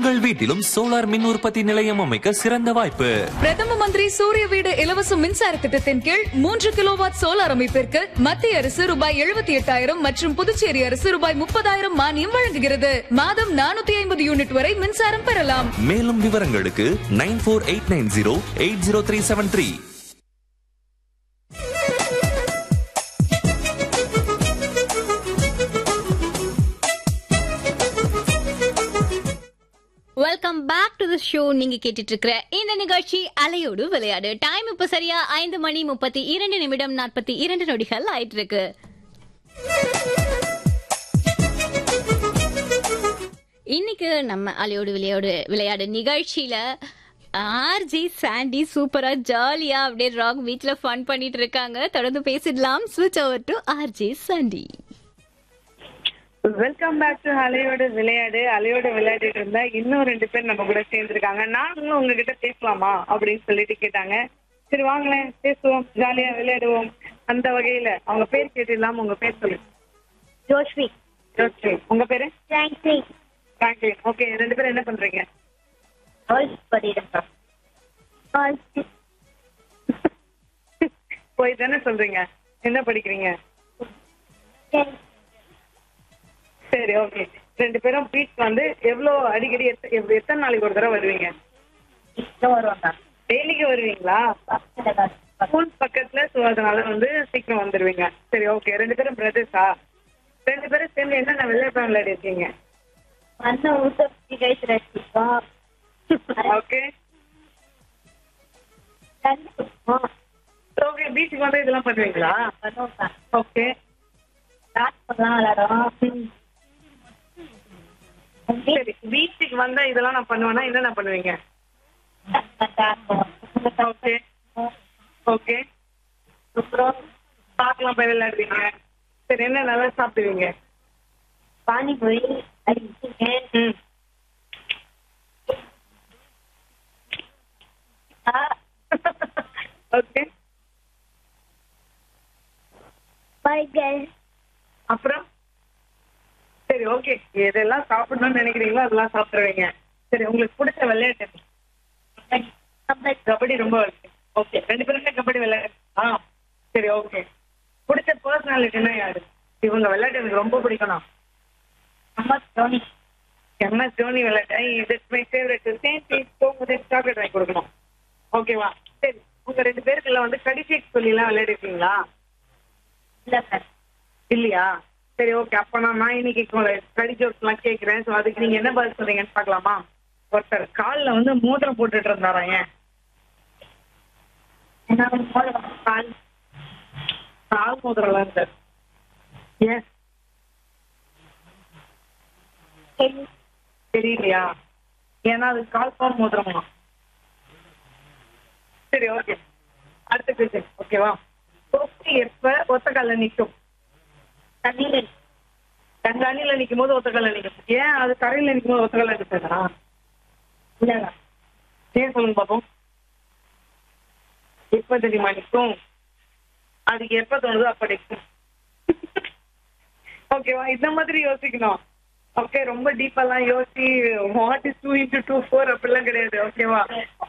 உங்கள் வீட்டிலும் சோலார் மின் உற்பத்தி நிலையம் அமைக்க சிறந்த வாய்ப்பு பிரதம மந்திரி சூரிய வீடு இலவச மின்சார திட்டத்தின் கீழ் மூன்று கிலோவாட் சோலார் அமைப்பிற்கு மத்திய அரசு ரூபாய் எழுபத்தி எட்டாயிரம் மற்றும் புதுச்சேரி அரசு ரூபாய் முப்பதாயிரம் மானியம் வழங்குகிறது மாதம் நானூத்தி ஐம்பது யூனிட் வரை மின்சாரம் பெறலாம் மேலும் விவரங்களுக்கு nine four eight nine zero eight zero three seven three welcome back to the show நீங்க கேட்டுட்டு இருக்கிற இந்த நிகழ்ச்சி அலையோடு விளையாடு டைம் இப்ப சரியா ஐந்து மணி முப்பத்தி இரண்டு நிமிடம் நாற்பத்தி இரண்டு நொடிகள் ஆயிட்டு இருக்கு இன்னைக்கு நம்ம அலையோடு விளையாடு விளையாடு நிகழ்ச்சியில ஆர்ஜி சாண்டி சூப்பரா ஜாலியா அப்படியே ராக் பீச்ல ஃபன் பண்ணிட்டு இருக்காங்க தொடர்ந்து பேசிடலாம் ஸ்விட்ச் over to RJ Sandy welcome back to அலையோட விளையாடு அலையோட விளையாடிட்டு இருந்தா இன்னும் ரெண்டு பேர் நம்ம கூட சேர்ந்துருக்காங்க நாங்களும் உங்ககிட்ட பேசலாமா அப்படின்னு சொல்லிட்டு கேட்டாங்க சரி வாங்களேன் பேசுவோம் ஜாலியா விளையாடுவோம் அந்த வகையில அவங்க பேர் கேட்டுடலாம் உங்க பேர் சொல்லுங்க ஜோஷ்வி ஜோஸ்ரீ உங்க பேரு தேங்க்ஸ்லி பிராங்க்லின் ஓகே ரெண்டு பேரும் என்ன பண்றீங்க கேர்ள்ஸ் படிக்கிறேன் கேர்ள்ஸ் போய் தானே சொல்றீங்க என்ன படிக்கிறீங்க சரி ஓகே ரெண்டு பேரும் பீச் வந்து எவ்வளவு அடிக்கடி எத்த- எவ்வ- எத்தனை நாளைக்கு ஒரு தடவை வருவீங்க வருவாங்க டெய்லிக்கு வருவீங்களா ஸ்கூல் பக்கத்துல ஸோ அதனால வந்து சீக்கிரம் வந்துருவீங்க சரி ஓகே ரெண்டு பேரும் பிரதர்ஸா ரெண்டு பேரும் சேர்ந்து என்னென்ன விளையாட்டு விளையாடி இருக்கீங்க மண்ணை ஊற்றி கைஸ் ரசிப்போம் ஓகே ஓகே பீச்சுக்கு வந்து இதெல்லாம் பண்ணுவீங்களா ஓகே பண்ணலாம் விளையாடுறோம் சரி பீச்சுக்கு வந்தா இதெல்லாம் நான் பண்ணுவேன்னா என்னென்ன பண்ணுவீங்க ஓகே ஓகே அப்புறம் பார்க்கலாம் போய் விளையாடுவீங்க சரி என்ன நல்லா சாப்பிடுவீங்க பானிபூரி அடிச்சிருக்கேன் ம் ஓகே பர்கர் அப்புறம் சரி ஓகே எதெல்லாம் சாப்பிடணும்னு நினைக்கிறீங்களோ அதெல்லாம் சாப்பிடுவீங்க சரி உங்களுக்கு பிடிச்ச விளையாட்டு கபடி ரொம்ப ஓகே ரெண்டு பேருமே கபடி விளையாடு ஆ சரி ஓகே பிடிச்ச பர்சனாலிட்டினா யாரு இவங்க விளையாட்டு எனக்கு ரொம்ப பிடிக்கணும் அம்மா தோனி எம்எஸ் தோனி விளையாட்டு இது மை ஃபேவரட் போகும்போது சாக்லேட் வாங்கி கொடுக்கணும் ஓகேவா சரி உங்க ரெண்டு பேருக்குள்ள வந்து கடிசை சொல்லிலாம் விளையாடிருக்கீங்களா இல்ல சார் இல்லையா சரி ஓகே அப்ப நான் நான் இன்னைக்கு ஸ்டடி ஜோக்ஸ்லாம் கேட்கிறேன் ஸோ அதுக்கு நீங்க என்ன பதில் சொன்னீங்கன்னு பார்க்கலாமா ஒருத்தர் காலில் வந்து மோதிரம் போட்டுட்டு இருந்தாராம் ஏன் என்ன போடுவோம் கால் கால் மோதிரம்லாம் சார் ஏன் தெரியலையா ஏன்னா அது கால் பவர் மோதிரமா சரி ஓகே அடுத்த கொஸ்டின் ஓகேவா தொப்பி எப்ப ஒத்த கால்ல நிற்கும் தண்ணீர் தண்ணியில நிற்கும் போது ஒத்த கால்ல நிற்கும் ஏன் அது கரையில நிற்கும் போது ஒத்த கால்ல நிற்கிறதா இல்ல ஏன் சொல்லுங்க பாப்போம் எப்ப தெரியுமா நிற்கும் அதுக்கு எப்ப தோணுதோ அப்ப நிற்கும் ஓகேவா இந்த மாதிரி யோசிக்கணும் ஓகே ரொம்ப டீப்பாலாம் யோசி what is two into two four அப்படிலாம் கிடையாது ஓகேவா